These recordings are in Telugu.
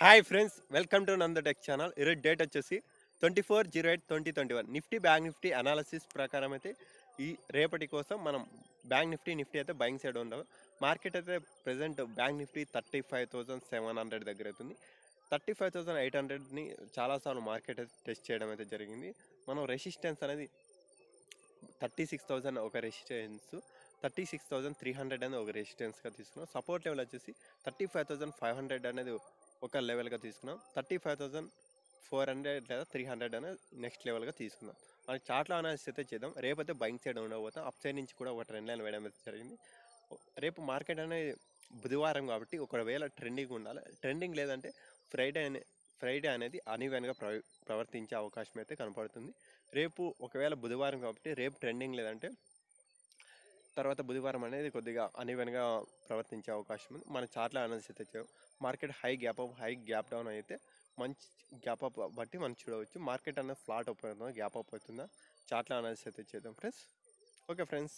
hi friends welcome to Nanda tech channel ఈరోజు డేట్ వచ్చేసి twenty four zero eight twenty twenty one Nifty bank Nifty analysis ప్రకారం అయితే ఈ రేపటి కోసం మనం బ్యాంక్ నిఫ్టీ నిఫ్టీ అయితే బయింగ్ సైడ్ ఉండవు మార్కెట్ అయితే present bank Nifty thirty five thousand seven hundred దగ్గర అవుతుంది థర్టీ ఫైవ్ థౌసండ్ ఎయిట్ హండ్రెడ్ని చాలాసార్లు మార్కెట్ అయితే టెస్ట్ చేయడం అయితే జరిగింది మనం రెసిస్టెన్స్ అనేది థర్టీ సిక్స్ థౌసండ్ ఒక resistance thirty six thousand three hundred అనేది ఒక రెసిస్టెన్స్గా తీసుకున్నాం సపోర్ట్ లెవెల్ వచ్చేసి thirty five thousand five hundred అనేది ఒక లెవెల్గా తీసుకున్నాం thirty five thousand four hundred లేదా త్రీ హండ్రెడ్ అనేది నెక్స్ట్ లెవెల్గా తీసుకుందాం మనకి చార్ట్లో అనాలిసిస్ అయితే చేద్దాం రేపైతే బయింగ్ సైడ్ ఉండబోతాం అప్ సైడ్ నుంచి కూడా ఒక ట్రెండ్ లైన్ వేయడం అయితే జరిగింది రేపు మార్కెట్ అనేది బుధవారం కాబట్టి ఒకవేళ ట్రెండింగ్ ఉండాలి ట్రెండింగ్ లేదంటే ఫ్రైడే అనే ఫ్రైడే అనేది అనివెన్గా ప్రవ ప్రవర్తించే అవకాశం అయితే కనపడుతుంది రేపు ఒకవేళ బుధవారం కాబట్టి రేపు ట్రెండింగ్ లేదంటే తర్వాత బుధవారం అనేది కొద్దిగా అనివెన్గా ప్రవర్తించే అవకాశం ఉంది మన చార్ట్లో అనాలిసిస్ అయితే చేయవు market high gap up high gap down అయితే మంచి గ్యాప్ అప్ బట్టి మనం చూడవచ్చు మార్కెట్ అనేది ఫ్లాట్ అప్ అవుతుందా గ్యాప్ అప్ అవుతుందా చార్ట్లో అనాలిసిస్ అయితే చేద్దాం ఫ్రెండ్స్ ఓకే ఫ్రెండ్స్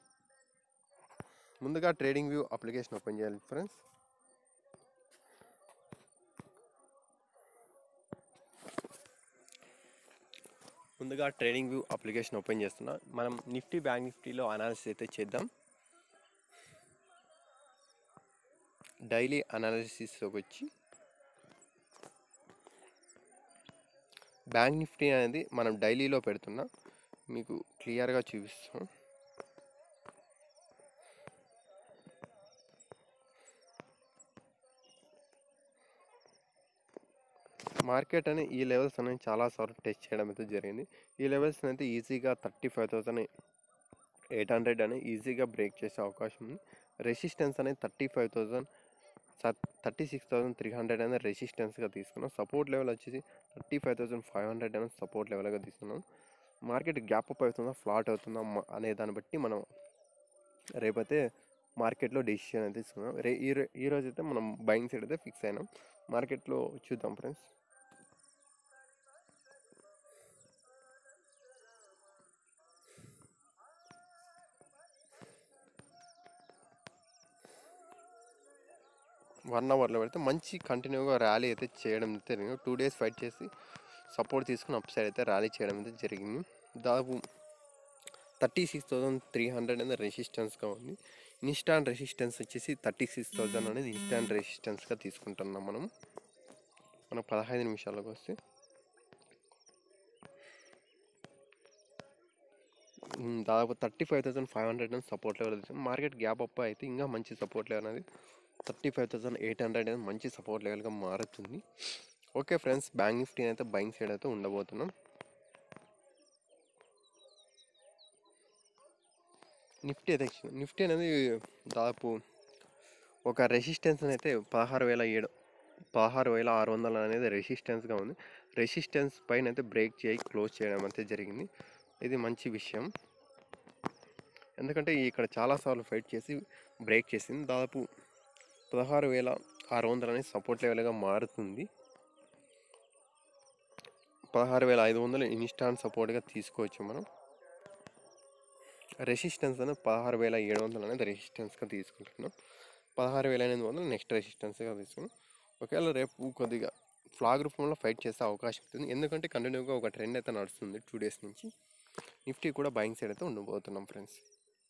ముందుగా ట్రేడింగ్ వ్యూ అప్లికేషన్ ఓపెన్ చేయాలి ఫ్రెండ్స్ ముందుగా ట్రేడింగ్ వ్యూ అప్లికేషన్ ఓపెన్ చేస్తున్నా మనం నిఫ్టీ బ్యాంక్ నిఫ్టీలో అనాలిసిస్ అయితే చేద్దాం డైలీ అనాలిసిస్లోకి వచ్చి బ్యాంక్ నిఫ్టీ అనేది మనం డైలీలో పెడుతున్నా మీకు క్లియర్గా చూపిస్తాం మార్కెట్ అని ఈ లెవెల్స్ అనేది చాలాసార్లు టెస్ట్ చేయడం అయితే జరిగింది ఈ లెవెల్స్ అయితే ఈజీగా thirty five thousand eight hundred అని ఈజీగా బ్రేక్ చేసే అవకాశం ఉంది రెసిస్టెన్స్ అనేది thirty five thousand thirty six thousand three hundred అనేది రెసిస్టెన్స్గా తీసుకున్నాం సపోర్ట్ లెవెల్ వచ్చేసి thirty five thousand five hundred అనేది సపోర్ట్ లెవెల్గా తీసుకున్నాం మార్కెట్ గ్యాప్ అప్ అవుతుందా ఫ్లాట్ అవుతుందా మ- అనే దాన్ని బట్టి మనం రేపైతే మార్కెట్లో డెసిషన్ అయితే తీసుకున్నాం రే ఈ రో- ఈ రోజు అయితే మనం బయింగ్ సైడ్ అయితే ఫిక్స్ అయినాం మార్కెట్లో చూద్దాం ఫ్రెండ్స్ వన్ అవర్లో పెడితే మంచి కంటిన్యూగా ర్యాలీ అయితే చేయడం అయితే జరిగింది టూ డేస్ ఫైట్ చేసి సపోర్ట్ తీసుకుని అప్ సైడ్ అయితే ర్యాలీ చేయడం అయితే జరిగింది దాదాపు thirty six thousand three hundred అనేది రెసిస్టెన్స్గా ఉంది ఇన్స్టాంట్ రెసిస్టెన్స్ వచ్చేసి థర్టీ సిక్స్ థౌసండ్ అనేది ఇన్స్టాంట్ రెసిస్టెన్స్గా తీసుకుంటున్నాం మనం మనం పదహైదు నిమిషాలకు వస్తే ఉమ్, దాదాపు thirty five thousand five hundred అనేది సపోర్ట్ లెవెల్ వచ్చింది మార్కెట్ గ్యాప్ అప్ అయితే ఇంకా మంచి సపోర్ట్ లెవెల్ అనేది thirty five thousand eight hundred అనేది మంచి సపోర్ట్ లెవెల్గా మారుతుంది ఓకే ఫ్రెండ్స్ బ్యాంక్ నిఫ్టీ అయితే బయింగ్ సైడ్ అయితే ఉండబోతున్నాం నిఫ్టీ అయితే నిఫ్టీ అనేది దాదాపు ఒక రెసిస్టెన్స్ అయితే పదహారు వేల ఏడు పదహారు వేల ఆరు వందలు అనేది రెసిస్టెన్స్గా ఉంది రెసిస్టెన్స్ పైన అయితే బ్రేక్ చేయి క్లోజ్ చేయడం అయితే జరిగింది ఇది మంచి విషయం ఎందుకంటే ఇక్కడ చాలాసార్లు ఫైట్ చేసి బ్రేక్ చేసింది దాదాపు పదహారు వేల ఆరు వందలు అనేది సపోర్ట్ లెవెల్గా మారుతుంది పదహారు వేల ఐదు వందలు ఇన్స్టాంట్ సపోర్ట్గా తీసుకోవచ్చు మనం రెసిస్టెన్స్ అనేది పదహారు వేల ఏడు వందలు అనేది రెసిస్టెన్స్గా తీసుకుంటున్నాం పదహారు వేల ఎనిమిది వందలు నెక్స్ట్ రెసిస్టెన్స్గా తీసుకున్నాం ఒకవేళ రేపు కొద్దిగా ఫ్లాగ్ రూపంలో ఫైట్ చేసే అవకాశం ఉంటుంది ఎందుకంటే కంటిన్యూగా ఒక ట్రెండ్ అయితే నడుస్తుంది టూ డేస్ నుంచి నిఫ్టీ కూడా బయింగ్ సైడ్ అయితే ఉండబోతున్నాం ఫ్రెండ్స్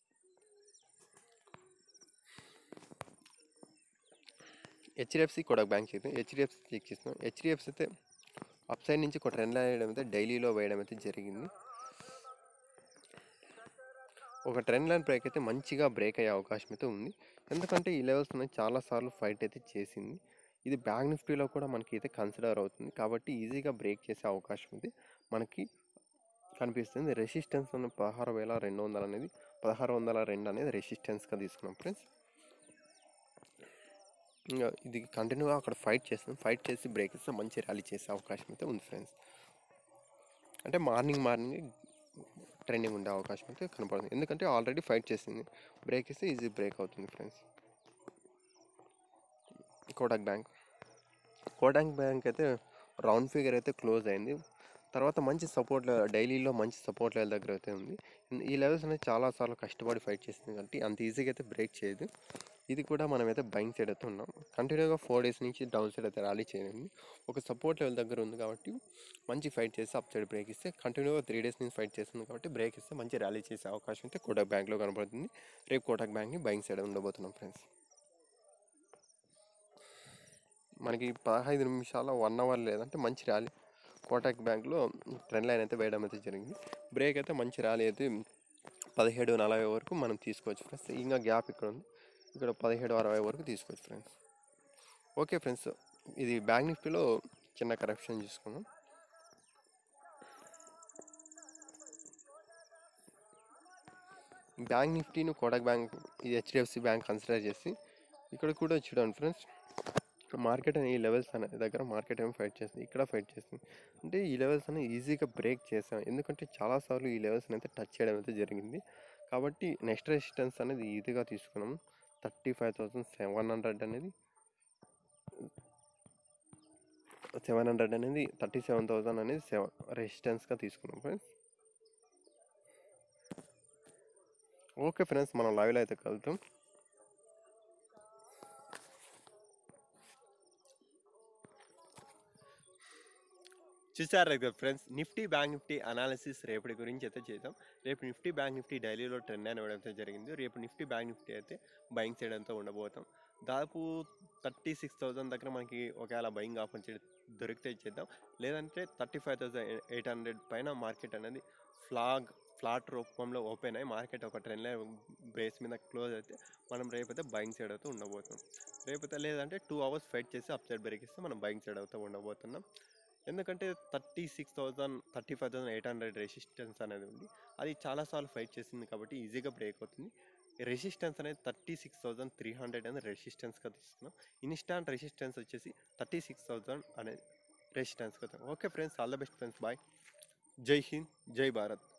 హెచ్డిఎఫ్సి కూడా బ్యాంక్ అయితే హెచ్డిఎఫ్సి చెక్ చేస్తున్నాం హెచ్డిఎఫ్సి అయితే అప్ సైడ్ నుంచి ఒక ట్రెండ్ లైన్ వేయడం అయితే డైలీలో వేయడం అయితే జరిగింది ఒక ట్రెండ్ లైన్ బ్రేక్ అయితే మంచిగా బ్రేక్ అయ్యే అవకాశం అయితే ఉంది ఎందుకంటే ఈ లెవెల్స్ అనేది చాలాసార్లు ఫైట్ అయితే చేసింది ఇది బ్యాంక్ నిఫ్టీలో కూడా మనకి అయితే కన్సిడర్ అవుతుంది కాబట్టి ఈజీగా బ్రేక్ చేసే అవకాశం ఉంది మనకి కనిపిస్తుంది రెసిస్టెన్స్ ఉన్న పదహారు వేల రెండు వందలు అనేది పదహారు వందల రెండు అనేది రెసిస్టెన్స్గా తీసుకున్నాం ఫ్రెండ్స్ ఇంకా ఇది కంటిన్యూగా అక్కడ ఫైట్ చేస్తుంది ఫైట్ చేసి బ్రేక్ ఇస్తే మంచి ర్యాలీ చేసే అవకాశం అయితే ఉంది ఫ్రెండ్స్ అంటే మార్నింగ్ మార్నింగ్ ట్రెండింగ్ ఉండే అవకాశం అయితే కనపడుతుంది ఎందుకంటే ఆల్రెడీ ఫైట్ చేసింది బ్రేక్ ఇస్తే ఈజీ బ్రేక్ అవుతుంది friends Kotak bank Kotak bank అయితే రౌండ్ ఫిగర్ అయితే క్లోజ్ అయింది తర్వాత మంచి సపోర్ట్ డైలీలో మంచి సపోర్ట్ లెవెల్ దగ్గర అయితే ఉంది ఈ లెవెల్స్ అనేది చాలాసార్లు కష్టపడి ఫైట్ చేసింది కాబట్టి అంత ఈజీగా అయితే బ్రేక్ చేయదు ఇది కూడా మనమైతే బయింగ్ సైడ్ అయితే ఉన్నాం కంటిన్యూగా ఫోర్ డేస్ నుంచి డౌన్ సైడ్ అయితే ర్యాలీ చేయండి ఒక సపోర్ట్ లెవెల్ దగ్గర ఉంది కాబట్టి మంచి ఫైట్ చేసి అప్ సైడ్ బ్రేక్ ఇస్తే కంటిన్యూగా త్రీ డేస్ నుంచి ఫైట్ చేస్తుంది కాబట్టి బ్రేక్ ఇస్తే మంచి ర్యాలీ చేసే అవకాశం అయితే కోటక్ బ్యాంక్లో కనబడుతుంది రేపు కోటక్ బ్యాంక్ని బయింగ్ సైడ్ ఉండబోతున్నాం ఫ్రెండ్స్ మనకి పదహైదు నిమిషాల వన్ అవర్ లేదంటే మంచి ర్యాలీ కోటక్ బ్యాంక్లో ట్రెండ్ లైన్ అయితే వేయడం అయితే జరిగింది బ్రేక్ అయితే మంచి ర్యాలీ అయితే పదిహేడు నలభై వరకు మనం తీసుకోవచ్చు ఫ్రెండ్స్ ఇంకా గ్యాప్ ఇక్కడ ఉంది ఇక్కడ పదిహేడు అరవై వరకు తీసుకోవచ్చు ఫ్రెండ్స్ ఓకే ఫ్రెండ్స్ ఇది బ్యాంక్ నిఫ్టీలో చిన్న కరెక్షన్ చూసుకుందాం బ్యాంక్ నిఫ్టీని కోటక్ బ్యాంక్ ఇది హెచ్డిఎఫ్సి బ్యాంక్ కన్సిడర్ చేసి ఇక్కడ కూడా చూడండి ఫ్రెండ్స్ మార్కెట్ అనే ఈ లెవెల్స్ అనే దగ్గర మార్కెట్ ఏమో ఫైట్ చేస్తుంది ఇక్కడ ఫైట్ చేస్తుంది అంటే ఈ లెవెల్స్ అనేది ఈజీగా బ్రేక్ చేసాం ఎందుకంటే చాలాసార్లు ఈ లెవెల్స్ అయితే టచ్ చేయడం అయితే జరిగింది కాబట్టి నెక్స్ట్ రెసిస్టెన్స్ అనేది ఈజీగా తీసుకున్నాం thirty five thousand seven hundred అనేది సెవెన్ హండ్రెడ్ అనేది థర్టీ సెవెన్ థౌసండ్ అనేది సెవెన్ రెసిస్టెన్స్గా తీసుకున్నాం ఫ్రెండ్స్ ఓకే ఫ్రెండ్స్ మనం లైవ్లో అయితే కలుద్దాం చూసారు కదా friends Nifty bank Nifty analysis రేపటి గురించి అయితే చేద్దాం రేపు నిఫ్టీ బ్యాంక్ నిఫ్టీ డైలీలో ట్రెండ్ అని ఇవ్వడం అయితే జరిగింది రేపు నిఫ్టీ బ్యాంక్ నిఫ్టీ అయితే బయింగ్ సైడ్ అంతా ఉండబోతాం దాదాపు థర్టీ సిక్స్ థౌసండ్ దగ్గర మనకి ఒకవేళ బయింగ్ ఆపర్చునిటీ దొరికితే చేద్దాం లేదంటే thirty five thousand eight hundred పైన మార్కెట్ అనేది ఫ్లాగ్ ఫ్లాట్ రూపంలో ఓపెన్ అయ్యి మార్కెట్ ఒక ట్రెండ్ లైన్ బేస్ మీద క్లోజ్ అయితే మనం రేపైతే బయింగ్ సైడ్ అయితే ఉండబోతున్నాం రేపైతే లేదంటే టూ అవర్స్ ఫైట్ చేసి అప్ సైడ్ బ్రేక్ ఇస్తే మనం బయింగ్ సైడ్ అయితే ఉండబోతున్నాం ఎందుకంటే thirty six thousand thirty five thousand eight hundred resistance అనేది ఉంది అది చాలాసార్లు ఫైట్ చేసింది కాబట్టి ఈజీగా బ్రేక్ అవుతుంది రెసిస్టెన్స్ అనేది thirty six thousand three hundred అనేది రెసిస్టెన్స్గా తీసుకున్నాం ఇన్స్టాంట్ రెసిస్టెన్స్ వచ్చేసి థర్టీ సిక్స్ థౌసండ్ అనేది రెసిస్టెన్స్గా okay friends all the best friends bye జై హింద్ జై భారత్